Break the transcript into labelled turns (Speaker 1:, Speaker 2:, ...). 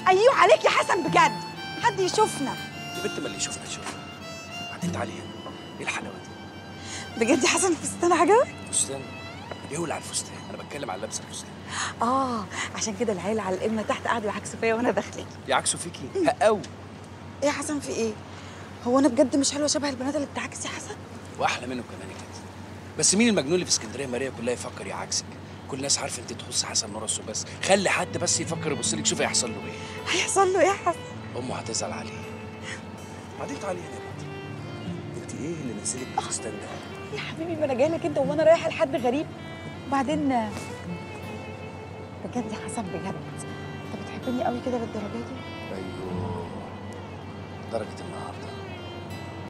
Speaker 1: ايوه عليك يا حسن بجد حد يشوفنا
Speaker 2: يا بنت ما اللي يشوفنا تشوفنا بعدين تعالي هنا ايه الحلاوه دي
Speaker 1: بجد يا حسن الفستان عجبك
Speaker 2: فستان بيولع الفستان انا بتكلم على لبس الفستان
Speaker 1: اه عشان كده العيله على الامه تحت قعدوا يعكسوا فيا وانا داخله
Speaker 2: يعكسوا فيكي هقاو
Speaker 1: ايه يا حسن في ايه هو انا بجد مش حلوه شبه البنات اللي بتعكس يا حسن
Speaker 2: واحلى منه كمان كده بس مين المجنون اللي في اسكندريه ماريا كلها يفكر يعكسك كل الناس عارفه انت تخص حسن نورس وبس خلي حد بس يفكر يبص لك شوف هيحصل له ايه
Speaker 1: هيحصل له ايه يا حسن
Speaker 2: امه هتزعل عليه بعدين تعالي هنا يا بنتي انت ايه اللي نزلك بالفستان ده
Speaker 1: يا حبيبي ما انا جايه لك انت وانا رايحه لحد غريب وبعدين بجد يا حسن بجد انت بتحبني قوي كده للدرجه دي
Speaker 2: ايوه درجه النهارده